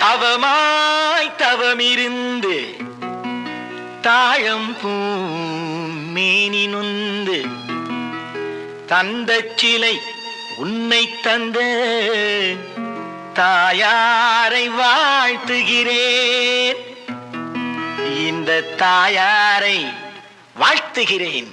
அவமாய் தவமிருந்து தாழம் பூ மேனி நொந்து தந்த சிலை உன்னை தந்த தாயாரை வாழ்த்துகிறேன் இந்த தாயாரை வாழ்த்துகிறேன்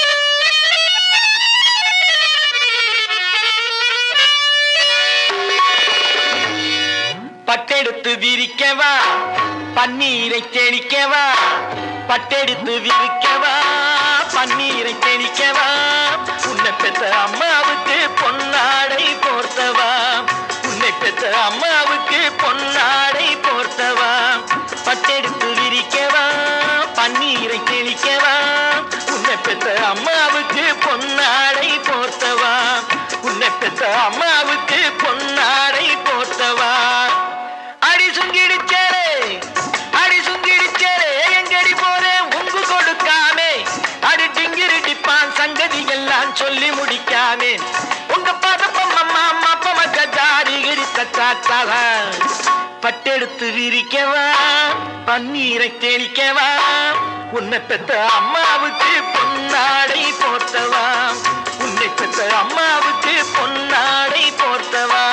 பட்டெடுத்து விரிக்கவா பன்னீரை தெளிக்கவா பட்டெடுத்து விரிக்கவா பன்னீரை தெளிக்கவா உன்னை பெற்ற அம்மாவுக்கு பொன்னாடை போர்த்தவா உன்னை பெற்ற அம்மாவுக்கு பொன்னாடை போர்த்தவா பட்டெடுத்து விரிக்கவா பன்னீரை தெளிக்கவா உன்னை பெற்ற அம்மாவுக்கு பொன்னாடை போர்த்தவா உன்னை பெற்ற அம்மாவுக்கு பொன்னாடை போர்த்தவா அடி சுங்கிடிச்சேரே அடி சுங்கிடிச்சேரே எங்கடி போறேன் உங்கு கொடுக்காமே அடி டிங்கிரி டிப்பான் சங்கதி எல்லாம் சொல்லி முடிக்காமே உங்க பதப்பம் அம்மா அம்மா பமக்க தாடி கிடித்தாத்தாவா பட்டெடுத்து விரிக்கவா பன்னீரை தெளிக்கவா உன்னை பெற்ற அம்மாவுக்கு பொன்னாடை போர்த்தவா உன்னை பெற்ற அம்மாவுக்கு பொன்னாடை போர்த்தவா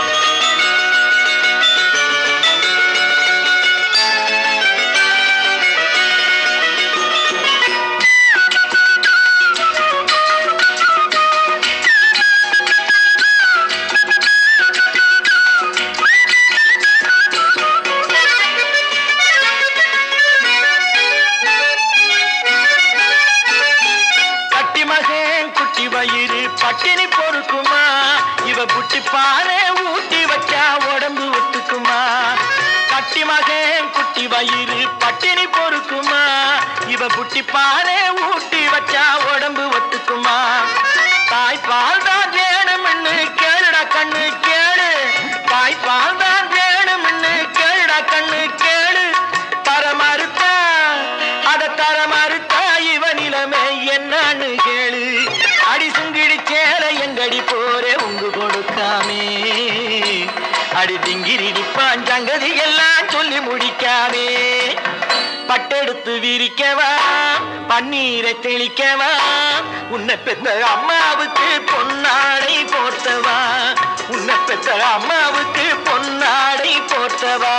கட்டி மகன் குட்டி வயிறு பட்டினி பொறுக்குமா இவ புட்டி பானை ஊட்டி வச்சா உடம்பு ஒத்துக்குமா கட்டி மகன் குட்டி வயிறு பட்டினி பொறுக்குமா இவ புட்டி பானை ஊட்டி வச்சா உடம்பு ஒத்துக்குமா தாய்ப்பால் தான் வேணும்னு கேளுடா கண்ணு கேளு தாய்ப்பால் தான் வேணும்னு கேளுடா கண்ணு கேளு தர மறுத்தா அத தர மறுத்தா இவ நிலைமை என்னன்னு கேளு அடி சுங்கிடி சேல எங்கடி போரே உங்கு கொடுக்காமே அடி திங்கிரி பாஞ்சங்கதி எல்லாம் சொல்லி முடிக்காமே பட்டெடுத்து விரிக்கவா பன்னீரை தெளிக்கவா உன்னை பெற்ற அம்மாவுக்கு பொன்னாடை போர்த்தவா உன்னை பெற்ற அம்மாவுக்கு பொன்னாடை போர்த்தவா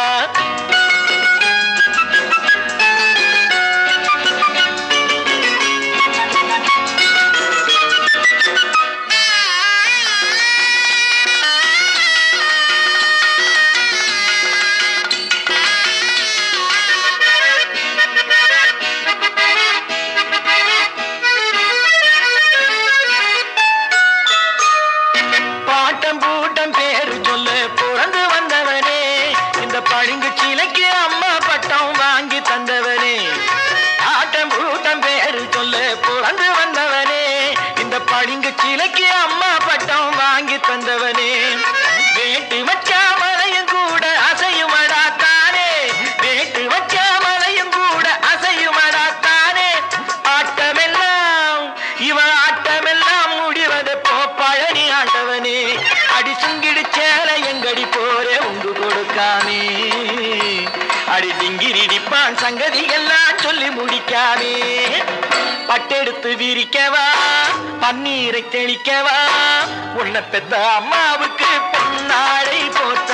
பாட்டம் பூட்டம் பேரு சொல்லு பிறந்து வந்தவனே இந்த பளிங்கு சிலைக்கு அம்மா பட்டம் வாங்கி தந்தவனே ஆட்டம் பூட்டம் பேரு சொல்லு பிறந்து வந்தவனே இந்த பளிங்கு சிலைக்கு அம்மா பட்டம் வாங்கி தந்தவனே வேட்டு வச்சா மலையும் கூட அசையுமடா தானே வேட்டு வச்சா மலையும் கூட அசையுமடா தானே ஆட்டமெல்லாம் இவன் ஆட்டமெல்லாம் முடிவது போ பழனி ஆண்டவனே அடி சுங்கிடு சேல எங்கடி போரே உண்டு கொடுக்காமே அடி திங்கிரிடிப்பான் சங்கதி எல்லாம் சொல்லி முடிக்காமே பட்டெடுத்து விரிக்கவா பன்னீரை தெளிக்கவா உன்னை பெத்த அம்மாவுக்கு பொன்னாடை போட்ட